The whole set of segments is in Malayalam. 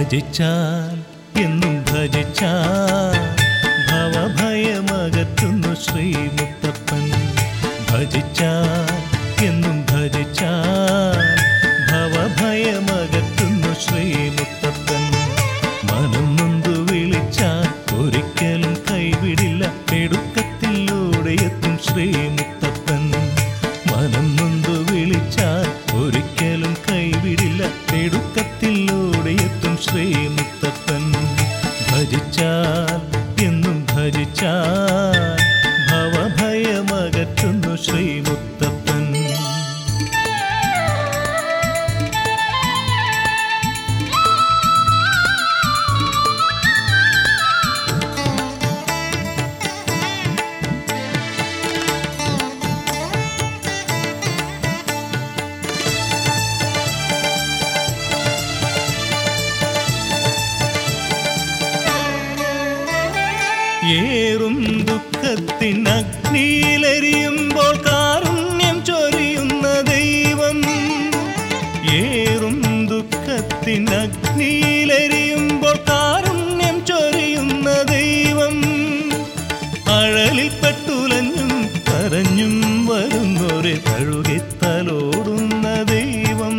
ഭജിച്ചാൽ എന്നും ഭജിച്ചാൽ ഭവഭയമകറ്റുന്നു ശ്രീ മുത്തപ്പൻ ഭജിച്ചാൽ എന്നും ഭജിച്ചാൽ ഭവഭയമകറ്റുന്നു ശ്രീ മുത്തപ്പൻ മനം നൊന്തു വിളിച്ചാൽ ഒരിക്കലും കൈവിടില്ല എടുക്കത്തിലൂടെ എത്തും ശ്രീ മുത്തപ്പൻ മനം നൊന്തു വിളിച്ചാൽ ഒരിക്കലും കൈവിടില്ല എടുക്കത്തിലൂടെ എത്തും ശ്രീ മുത്തപ്പൻ ഭജിച്ചാൽ എന്നും ഭജിച്ചാൽ ഭവഭയമകറ്റുന്നു ശ്രീ മുത്തപ്പൻ ഏറും ദുഃഖത്തിനഗ്നിയിലെരിയുമ്പോൾ കാരുണ്യം ചൊരിയുന്ന ദൈവം ഏറും ദുഃഖത്തിനഗ്നിയിലെരിയുമ്പോൾ കാരുണ്യം ചൊരിയുന്ന ദൈവം അഴലിപ്പെട്ടുലഞ്ഞും കരഞ്ഞും വരുന്നൊരെ കഴുകിത്തലോടുന്ന ദൈവം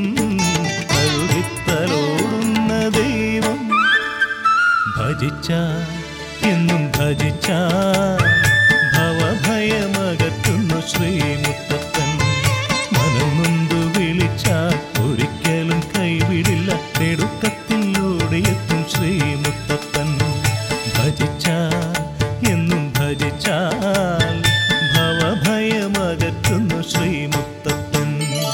കഴുകിത്തലോടുന്ന ദൈവം ഭജിച്ചാൽ എന്നും ഭജിച്ചാൽ ഭവഭയമകറ്റുന്നു ശ്രീ മുത്തപ്പൻ മനം നൊന്തു വിളിച്ചാൽ ഒരിക്കലും കൈവിടില്ല തെടുക്കത്തിലൂടെ എത്തും ശ്രീ മുത്തപ്പൻ ഭജിച്ചാൽ എന്നും ഭജിച്ചാൽ ഭവഭയമകറ്റുന്നു ശ്രീ മുത്തപ്പൻ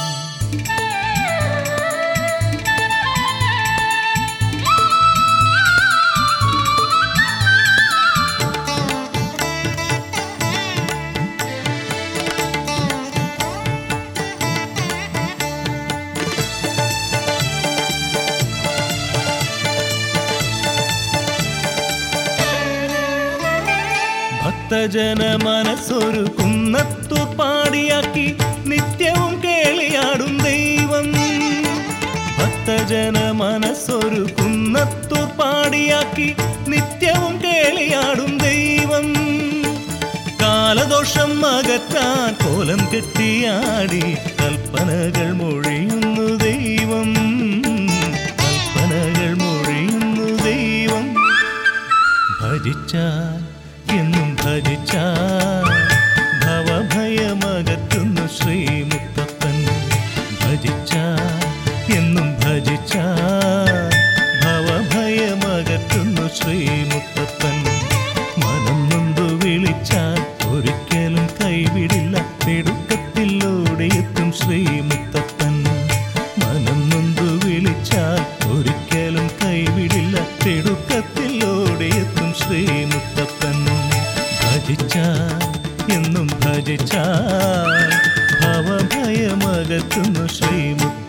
ഭക്തജന മനസ്സൊരു കുന്നത്തൂർ പാടിയാക്കി നിത്യവും കേളിയാടും ദൈവം ഭക്തജന മനസ്സൊരു കുന്നത്തൂർ പാടിയാക്കി നിത്യവും കേളിയാടും ദൈവം കാലദോഷം അകറ്റാൻ കോലം കെട്ടിയാടി കൽപ്പനകൾ മൊഴിയുന്നു ദൈവം കൽപ്പനകൾ മൊഴിയുന്നു ദൈവം ഭജിച്ചാൽ എന്നും ഭജിച്ചാൽ ഭവഭയമകറ്റുന്നു ശ്രീ മുത്തപ്പൻ ഭജിച്ചാൽ എന്നും ഭജിച്ചാൽ ഭവഭയമകറ്റുന്നു ശ്രീ മുത്തപ്പൻ മനം നൊന്തു വിളിച്ചാൽ ഒരിക്കലും കൈവിടില്ല തിടുക്കത്തിലൂടെ എത്തും ശ്രീ മുത്തപ്പൻ മനം നൊന്തു വിളിച്ചാൽ ഒരിക്കലും കൈവിടില്ല തിടുക്കത്തിലൂടെ എത്തും ശ്രീ മുത്തപ്പൻ ഭജിച്ചാൽ എന്നും ഭജിച്ചാൽ ഭവഭയമകറ്റുന്നു ശ്രീ മുത്തപ്പൻ